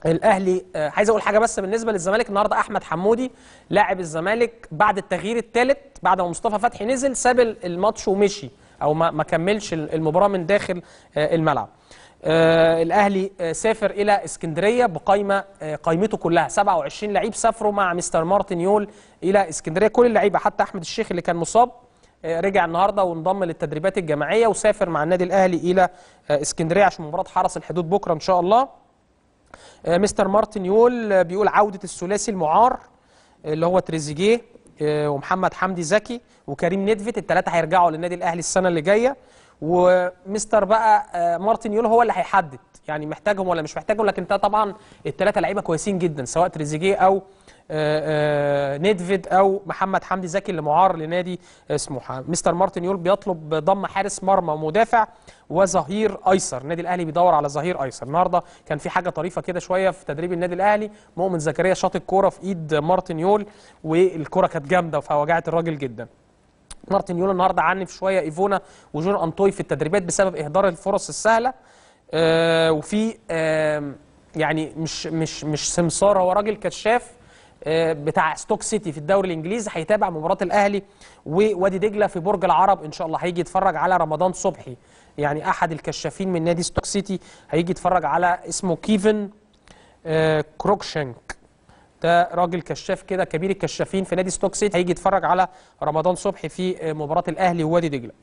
الاهلي آه، عايز اقول حاجه بس بالنسبه للزمالك النهارده احمد حمودي لاعب الزمالك بعد التغيير الثالث بعد ما مصطفى فتحي نزل ساب الماتش ومشي او ما ما كملش المباراه من داخل آه، الملعب آه الاهلي آه سافر الى اسكندريه بقائمه آه قائمته كلها 27 لعيب سافروا مع مستر مارتن يول الى اسكندريه كل اللعيبه حتى احمد الشيخ اللي كان مصاب آه، رجع النهارده وانضم للتدريبات الجماعيه وسافر مع النادي الاهلي الى آه، اسكندريه عشان مباراه حرس الحدود بكره ان شاء الله آه، مستر مارتن يول آه، بيقول عودة الثلاثي المعار آه، اللي هو تريزيجيه آه، ومحمد حمدي زكي وكريم ندفت الثلاثة هيرجعوا للنادي الأهلي السنة اللي جاية ومستر بقى آه، مارتن يول هو اللي هيحدد يعني محتاجهم ولا مش محتاجهم لكن ده طبعا الثلاثة لعيبة كويسين جدا سواء تريزيجيه أو آه، آه، ندفيد او محمد حمدي زكي اللي معار لنادي سموحه مستر مارتن يول بيطلب ضم حارس مرمى ومدافع وظهير ايسر النادي الاهلي بيدور على ظهير ايسر النهارده كان في حاجه طريفه كده شويه في تدريب النادي الاهلي مؤمن زكريا شاط الكوره في ايد مارتن يول والكوره كانت جامده فوجعت الراجل جدا مارتن يول النهارده عنف شويه ايفونا وجون انطوي في التدريبات بسبب اهدار الفرص السهله آه وفي آه يعني مش مش مش سمسار هو راجل كشاف آه، بتاع ستوك سيتي في الدوري الانجليزي هيتابع مباراه الاهلي ووادي دجله في برج العرب ان شاء الله هيجي يتفرج على رمضان صبحي يعني احد الكشافين من نادي ستوك سيتي هيجي يتفرج على اسمه كيفن آه، كروكشنك ده راجل كشاف كده كبير الكشافين في نادي ستوك سيتي هيجي يتفرج على رمضان صبحي في آه، مباراه الاهلي ووادي دجله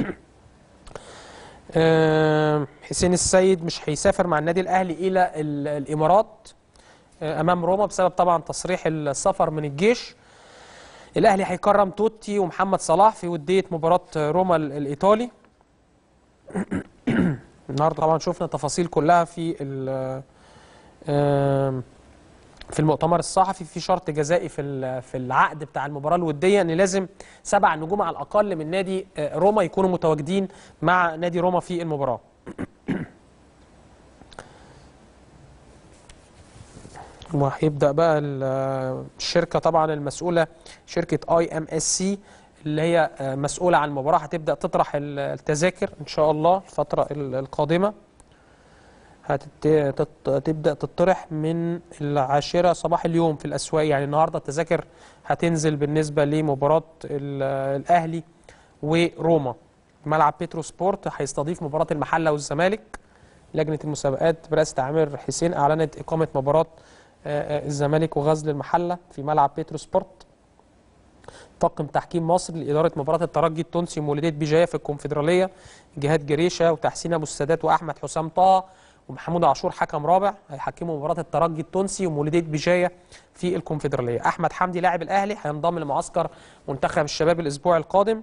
آه، حسين السيد مش هيسافر مع النادي الاهلي الى ال- الامارات آه، امام روما بسبب طبعا تصريح السفر من الجيش الاهلي هيكرم توتي ومحمد صلاح في وديه مباراه روما ال- الايطالي النهارده طبعا شفنا تفاصيل كلها في ال- آم، في المؤتمر الصحفي في شرط جزائي في ال- في العقد بتاع المباراه الوديه ان لازم سبع نجوم على الاقل من نادي آه، روما يكونوا متواجدين مع نادي روما في المباراه وهيبدا بقى ال- الشركه طبعا المسؤوله شركه اي ام اس سي اللي هي آه، مسؤوله عن المباراه هتبدا تطرح ال- التذاكر ان شاء الله الفتره ال- القادمه هتبدا تطرح من العاشره صباح اليوم في الاسواق يعني النهارده التذاكر هتنزل بالنسبه لمباراه ال- الاهلي وروما ملعب بيترو سبورت هيستضيف مباراه المحله والزمالك لجنه المسابقات برئاسه عامر حسين اعلنت اقامه مباراه آه، آه، الزمالك وغزل المحله في ملعب بيترو سبورت طاقم تحكيم مصر لإدارة مباراة الترجي التونسي ومولودية بيجاية في الكونفدرالية جهاد جريشة وتحسين أبو السادات وأحمد حسام طه ومحمود عاشور حكم رابع هيحكموا مباراة الترجي التونسي ومولودية بيجاية في الكونفدرالية أحمد حمدي لاعب الأهلي هينضم لمعسكر منتخب الشباب الأسبوع القادم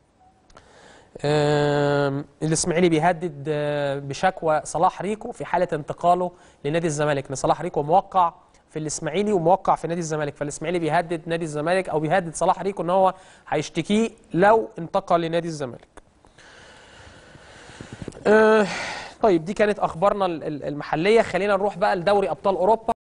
آم، الاسماعيلي بيهدد آه، بشكوى صلاح ريكو في حاله انتقاله لنادي الزمالك ان صلاح ريكو موقع في الاسماعيلي وموقع في نادي الزمالك فالاسماعيلي بيهدد نادي الزمالك او بيهدد صلاح ريكو ان هو هيشتكيه لو انتقل لنادي الزمالك آه، طيب دي كانت اخبارنا ال- ال- المحليه خلينا نروح بقى لدوري ابطال اوروبا